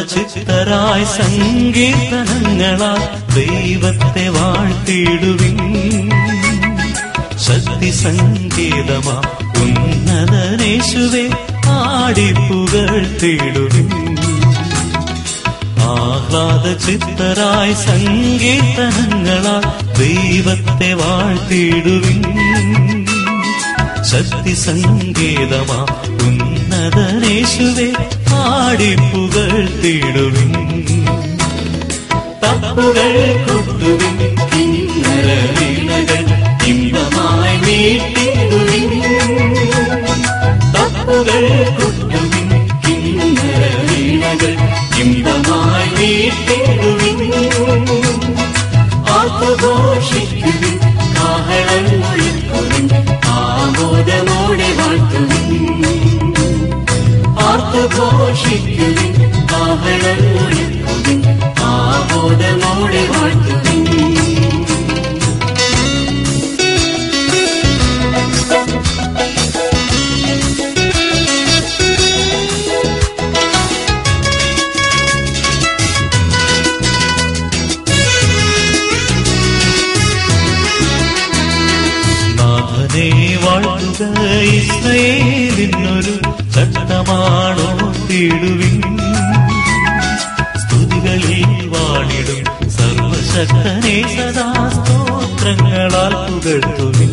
ചിത്തരായി സങ്കീർത്തനങ്ങളാൽ ദൈവത്തെ വാഴ്ത്തിയിടുവിൻ ശക്തി സങ്കേതമാ ഉന്നതനേശുവെ ആടിപ്പുകൾ തേടുവിൻ ആഹ്ലാദ ചിത്തരായി സങ്കീർത്തനങ്ങളാൽ ദൈവത്തെ വാഴ്ത്തിയിടുവിൻ ശക്തി സങ്കേതമാ ഉന്നതനേശുവെ ആടിപ്പുകൾ തേടുവിൻ തപ്പുകൾ കൊട്ടുവിൻ കിന്നര വീണകൾ ഇമ്പമായി വീട്ടിടുവിൻ തപ്പുകൾ കൊട്ടുവിൻ കിന്നര വീണകൾ ഇമ്പമായി വീട്ടിടുവിൻ ആഘോഷിക്കുവിൻ കാഹളം മുഴക്കുവിൻ ആമോദമോടെ വാഴ്ത്തുവിൻ ആർത്തുഘോഷിക്കുവിൻ കാഹളം മുഴക്കുവിൻ ആമോദമോടെ വാഴ്ത്തുവിൻ നാഥനെ വാഴ്ത്തുക ഇസ്രയേലിനൊരു ചട്ടമാണോ തേടുവിൻ സ്തുതികളിൽ വാണിടും സർവശക്തനെ സദാ സ്തോത്രങ്ങളാൽ പുകഴ്ത്തുവിൻ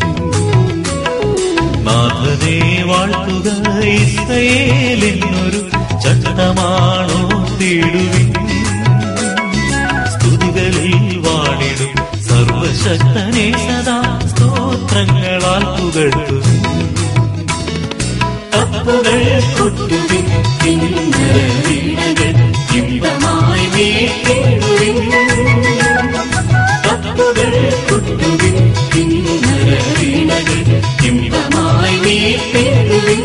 നാഥനെ വാഴ്ത്തുക ഇസ്രയേലിനൊരു ചട്ടമാണോ തേടുവിൻ സ്തുതികളിൽ വാണിടും സർവശക്തനെ സദാ സ്തോത്രങ്ങളാൽ പുകഴ്ത്തു തപ്പുകൾ കൊട്ടുവിൻ കിന്നര വീണകൾ ഇമ്പമായി വീട്ടിടുവിൻ തപ്പുകൾ കൊട്ടുവിൻ കിന്നര വീണകൾ ഇമ്പമായി വീട്ടിടുവിൻ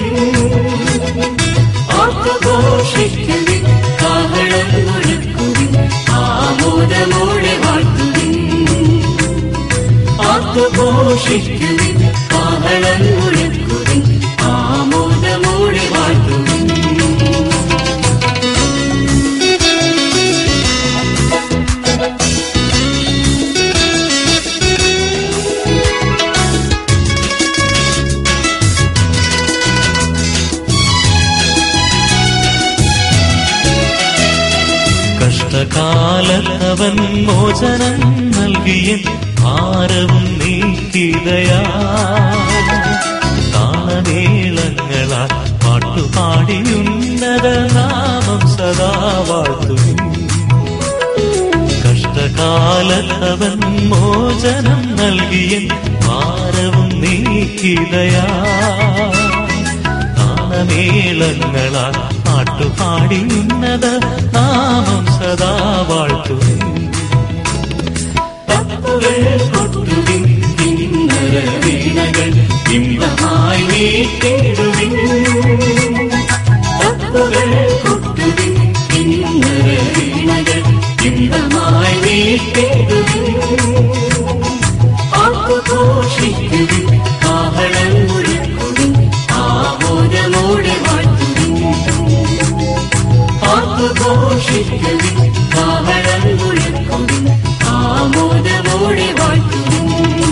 ആഘോഷിക്കുവിൻ കാഹളം മുഴക്കുവിൻ ആമോദമോടെ വാഴ്ത്തുവിൻ ആഘോഷിക്കുവിൻ കാഹളം മുഴക്കുവിൻ ആമോദമോടെ വാഴ്ത്തുവിൻ കഷ്ടകാലത്തവൻ മോചനം നൽകിയ ഭാരവും നീക്കിതയാ താളമേളങ്ങളാൽ പാട്ടുപാടിയുന്നത നാമം സദാ വാഴ്ത്തുവിൻ കഷ്ടകാലത്തവൻ മോചനം നൽകിയ ഭാരവും നീക്കിതയാ താളമേളങ്ങളാൽ പാട്ടുപാടിയുന്നത നാമം സദാ വാഴ്ത്തുവിൻ തപ്പുകൾ കൊട്ടുവിൻ കിന്നര വീണകൾ ഇമ്പമായി വീട്ടിടുവിൻ തപ്പുകൾ കൊട്ടുവിൻ കിന്നര വീണകൾ ഇമ്പമായി വീട്ടിടുവിൻ ആഘോഷിക്കുവിൻ കാഹളം മുഴക്കുവിൻ ആമോദമോടെ വാഴ്ത്തുവിൻ ആഘോഷിക്കുവിൻ കാഹളം മുഴക്കുവിൻ ആമോദമോടെ വാഴ്ത്തുവിൻ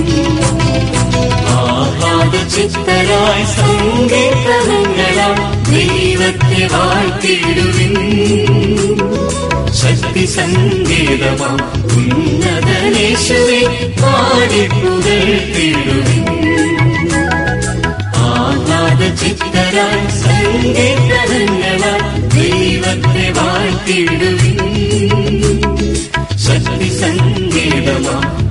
ആഹ്ലാദ ചിത്തരായി സങ്കീർത്തനങ്ങളാൽ ദൈവത്തെ വാഴ്ത്തിയിടുവിൻ ശക്തി സങ്കേതമാ ഉന്നതനേശുവെ പാടിപ്പുകൾ തേടുവിൻ ആഹ്ലാദ ചിത്തരായി സങ്കീർത്തനങ്ങളാൽ ദൈവത്തെ വാഴ്ത്തിയിടുവിൻ ശക്തി സങ്കേതമാ